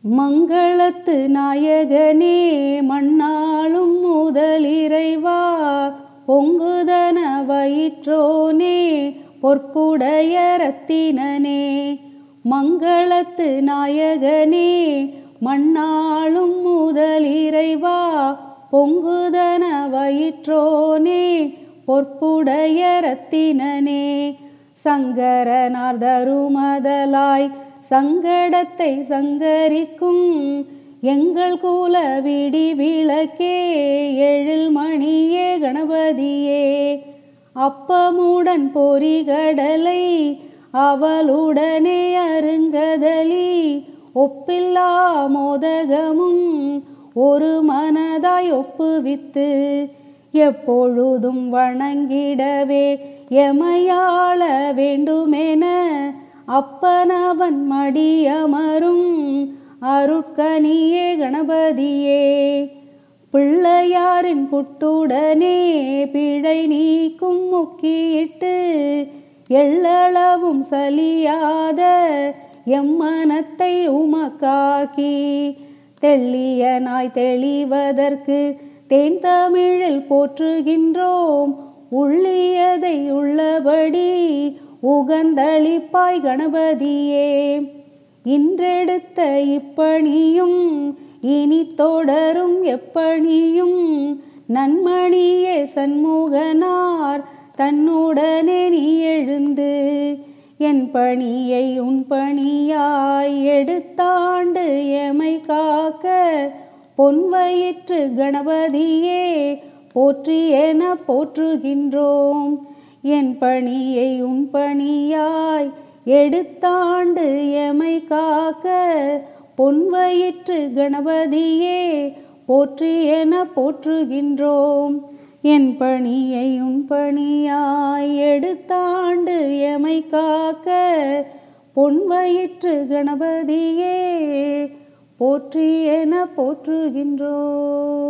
மங்களத்து நாயகனே மண்ணாளும் முதலிறைவா பொங்குதன வயிற்றோனே பொற்புடைய ரத்தினனே மங்களத்து நாயகனே மண்ணாளும் முதலிறைவா பொங்குதன வயிற்றோனே பொற்புடைய ரத்தினனே சங்கரனார் தருமதலாய் சங்கடத்தை சங்கரிக்கும் எங்கள் குல விடி விளக்கே எழில் மணியே கணபதியே அப்பமுடன் பொறிகடலை அவளுடனே அருங்கதலி ஒப்பில்லா மோதகமும் ஒரு மனதாய் ஒப்புவித்து எப்பொழுதும் வணங்கிடவே எமையாள வேண்டுமென அப்பனவன் மடியமரும் அருட்கனியே கணபதியே பிள்ளையாரின் குட்டுடனே பிழை நீக்கும் முக்கியிட்டு எள்ளளவும் சலியாத எம்மனத்தை உமக்காக்கி தெள்ளியனாய் தெளிவதற்கு தேன் தமிழில் போற்றுகின்றோம் உள்ளியதை உள்ளபடி உகந்தளிப்பாய் கணபதியே இன்றெடுத்த இப்பணியும் இனி தொடரும் எப்பணியும் நன்மணியே சண்முகனார் தன்னுடனே நீ எழுந்து என் பணியை உன் பணியாய் எடுத்தாண்டு எமை காக்க பொன் வயிற்று கணபதியே போற்றி என போற்றுகின்றோம் என் பணியை உன் பணியாய் எடுத்தாண்டு எமை காக்க பொன் வயிற்று கணபதியே போற்றி என போற்றுகின்றோம் என் பணியை உன் பணியாய் எடுத்தாண்டு எமை காக்க பொன் வயிற்று கணபதியே போற்றி என போற்றுகின்றோம்